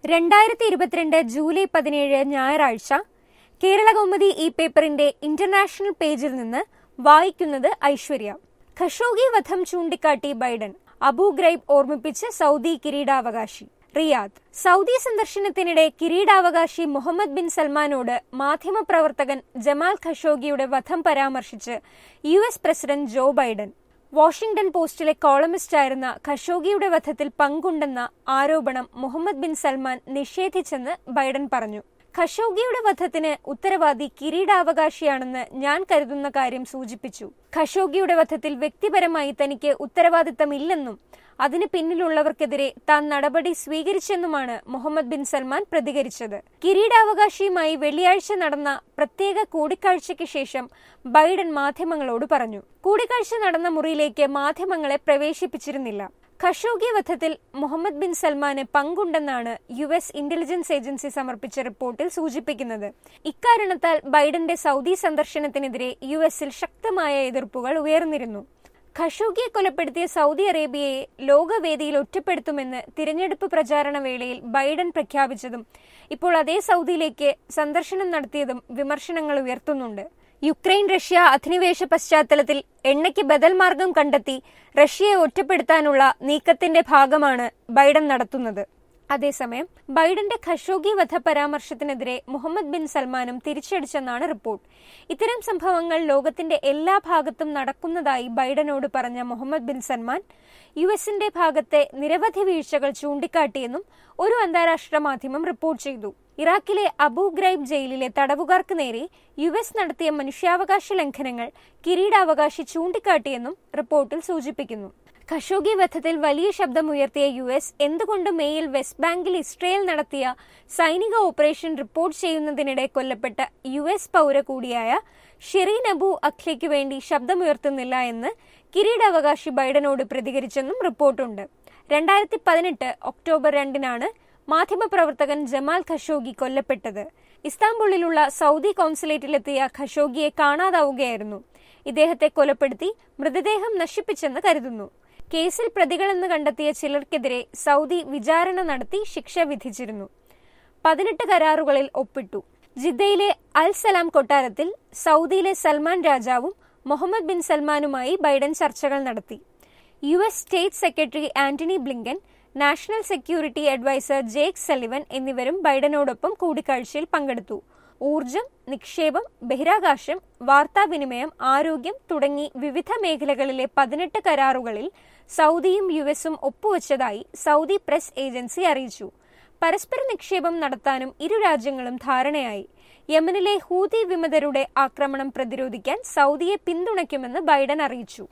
രണ്ടായിരത്തി ഇരുപത്തിരണ്ട് ജൂലൈ പതിനേഴ് ഞായറാഴ്ച കേരള കൗമുദി ഈ പേപ്പറിന്റെ ഇന്റർനാഷണൽ പേജിൽ നിന്ന് വായിക്കുന്നത് ഐശ്വര്യ ഖഷോഗി വധം ചൂണ്ടിക്കാട്ടി ബൈഡൻ അബു ഗ്രൈബ് ഓർമ്മിപ്പിച്ച് സൗദി കിരീടാവകാശി റിയാദ് സൗദി സന്ദർശനത്തിനിടെ കിരീടാവകാശി മുഹമ്മദ് ബിൻ സൽമാനോട് മാധ്യമപ്രവർത്തകൻ ജമാൽ ഖഷോഗിയുടെ വധം പരാമർശിച്ച് U S president Joe Biden Washington പോസ്റ്റിലെ കോളമിസ്റ്റായിരുന്ന ഖഷോഗിയുടെ വധത്തിൽ പങ്കുണ്ടെന്ന ആരോപണം മുഹമ്മദ് ബിൻ സൽമാൻ നിഷേധിച്ചെന്ന് ബൈഡൻ പറഞ്ഞു ഖഷോഗിയുടെ വധത്തിന് ഉത്തരവാദി കിരീടാവകാശിയാണെന്ന് ഞാൻ കരുതുന്ന കാര്യം സൂചിപ്പിച്ചു ഖഷോഗിയുടെ വധത്തിൽ വ്യക്തിപരമായി തനിക്ക് ഉത്തരവാദിത്തമില്ലെന്നും അതിന് പിന്നിലുള്ളവർക്കെതിരെ താൻ നടപടി സ്വീകരിച്ചെന്നുമാണ് മുഹമ്മദ് ബിൻ സൽമാൻ പ്രതികരിച്ചത് കിരീടാവകാശിയുമായി വെള്ളിയാഴ്ച നടന്ന പ്രത്യേക കൂടിക്കാഴ്ചയ്ക്ക് ശേഷം ബൈഡൻ മാധ്യമങ്ങളോട് പറഞ്ഞു കൂടിക്കാഴ്ച നടന്ന മുറിയിലേക്ക് മാധ്യമങ്ങളെ പ്രവേശിപ്പിച്ചിരുന്നില്ല ഖഷോഗി വധത്തിൽ മുഹമ്മദ് ബിൻ സൽമാന് പങ്കുണ്ടെന്നാണ് യു എസ് ഇന്റലിജൻസ് ഏജൻസി സമർപ്പിച്ച റിപ്പോർട്ടിൽ സൂചിപ്പിക്കുന്നത് ഇക്കാരണത്താൽ ബൈഡന്റെ സൗദി സന്ദർശനത്തിനെതിരെ യു എസിൽ ശക്തമായ എതിർപ്പുകൾ ഉയർന്നിരുന്നു ഖഷോഗിയെ കൊലപ്പെടുത്തിയ സൗദി അറേബ്യയെ ലോകവേദിയിൽ ഒറ്റപ്പെടുത്തുമെന്ന് തിരഞ്ഞെടുപ്പ് പ്രചാരണ വേളയിൽ ബൈഡൻ പ്രഖ്യാപിച്ചതും ഇപ്പോൾ അതേ സൗദിയിലേക്ക് സന്ദർശനം നടത്തിയതും വിമർശനങ്ങൾ ഉയർത്തുന്നുണ്ട് യുക്രൈൻ റഷ്യ അധിനിവേശ പശ്ചാത്തലത്തിൽ എണ്ണയ്ക്ക് ബദൽ മാർഗം കണ്ടെത്തി റഷ്യയെ ഒറ്റപ്പെടുത്താനുള്ള നീക്കത്തിന്റെ ഭാഗമാണ് ബൈഡൻ നടത്തുന്നത് അതേസമയം ബൈഡന്റെ ഖഷോഗി വധ പരാമർശത്തിനെതിരെ മുഹമ്മദ് ബിൻ സൽമാനും തിരിച്ചടിച്ചെന്നാണ് റിപ്പോർട്ട് ഇത്തരം സംഭവങ്ങൾ ലോകത്തിന്റെ എല്ലാ ഭാഗത്തും നടക്കുന്നതായി ബൈഡനോട് പറഞ്ഞ മുഹമ്മദ് ബിൻ സൽമാൻ യു എസിന്റെ ഭാഗത്തെ നിരവധി വീഴ്ചകൾ ചൂണ്ടിക്കാട്ടിയെന്നും ഒരു അന്താരാഷ്ട്ര മാധ്യമം റിപ്പോർട്ട് ചെയ്തു ഇറാഖിലെ അബു ഗ്രൈബ് ജയിലിലെ തടവുകാർക്ക് നേരെ യു എസ് നടത്തിയ മനുഷ്യാവകാശ ലംഘനങ്ങൾ കിരീടാവകാശി ചൂണ്ടിക്കാട്ടിയെന്നും റിപ്പോർട്ടിൽ സൂചിപ്പിക്കുന്നു ഖഷോഗി വധത്തിൽ വലിയ ശബ്ദമുയർത്തിയ യു എസ് എന്തുകൊണ്ട് മേയിൽ വെസ്റ്റ് ബാങ്കിൽ ഇസ്രയേൽ നടത്തിയ സൈനിക ഓപ്പറേഷൻ റിപ്പോർട്ട് ചെയ്യുന്നതിനിടെ കൊല്ലപ്പെട്ട യു എസ് പൗര കൂടിയായ ഷെറീൻ അബു അഖ്ലയ്ക്ക് വേണ്ടി ശബ്ദമുയർത്തുന്നില്ല എന്ന് കിരീടാവകാശി ബൈഡനോട് പ്രതികരിച്ചെന്നും റിപ്പോർട്ടുണ്ട് രണ്ടായിരത്തി പതിനെട്ട് ഒക്ടോബർ രണ്ടിനാണ് മാധ്യമപ്രവർത്തകൻ ജമാൽ ഖഷോഗി കൊല്ലപ്പെട്ടത് ഇസ്താംബുളിലുള്ള സൗദി കോൺസുലേറ്റിലെത്തിയ ഖഷോഗിയെ കാണാതാവുകയായിരുന്നു ഇദ്ദേഹത്തെ കൊലപ്പെടുത്തി മൃതദേഹം നശിപ്പിച്ചെന്ന് കരുതുന്നു കേസിൽ പ്രതികളെന്ന് കണ്ടെത്തിയ ചിലർക്കെതിരെ സൗദി വിചാരണ നടത്തി ശിക്ഷ വിധിച്ചിരുന്നു പതിനെട്ട് കരാറുകളിൽ ഒപ്പിട്ടു ജിദ്ദയിലെ അൽ സലാം കൊട്ടാരത്തിൽ സൗദിയിലെ സൽമാൻ രാജാവും മുഹമ്മദ് ബിൻ സൽമാനുമായി ബൈഡൻ ചർച്ചകൾ നടത്തി U S state secretary Antony Blinken national security adviser Jake Sullivan എന്നിവരും ബൈഡനോടൊപ്പം കൂടിക്കാഴ്ചയിൽ പങ്കെടുത്തു ഊർജം നിക്ഷേപം ബഹിരാകാശം വാർത്താവിനിമയം ആരോഗ്യം തുടങ്ങി വിവിധ മേഖലകളിലെ പതിനെട്ട് കരാറുകളിൽ സൗദിയും യു എസും ഒപ്പുവച്ചതായി സൗദി പ്രസ് ഏജൻസി അറിയിച്ചു പരസ്പര നിക്ഷേപം നടത്താനും ഇരു രാജ്യങ്ങളും ധാരണയായി യമനിലെ ഹൂതി വിമതരുടെ ആക്രമണം പ്രതിരോധിക്കാൻ സൗദിയെ പിന്തുണയ്ക്കുമെന്ന് ബൈഡൻ അറിയിച്ചു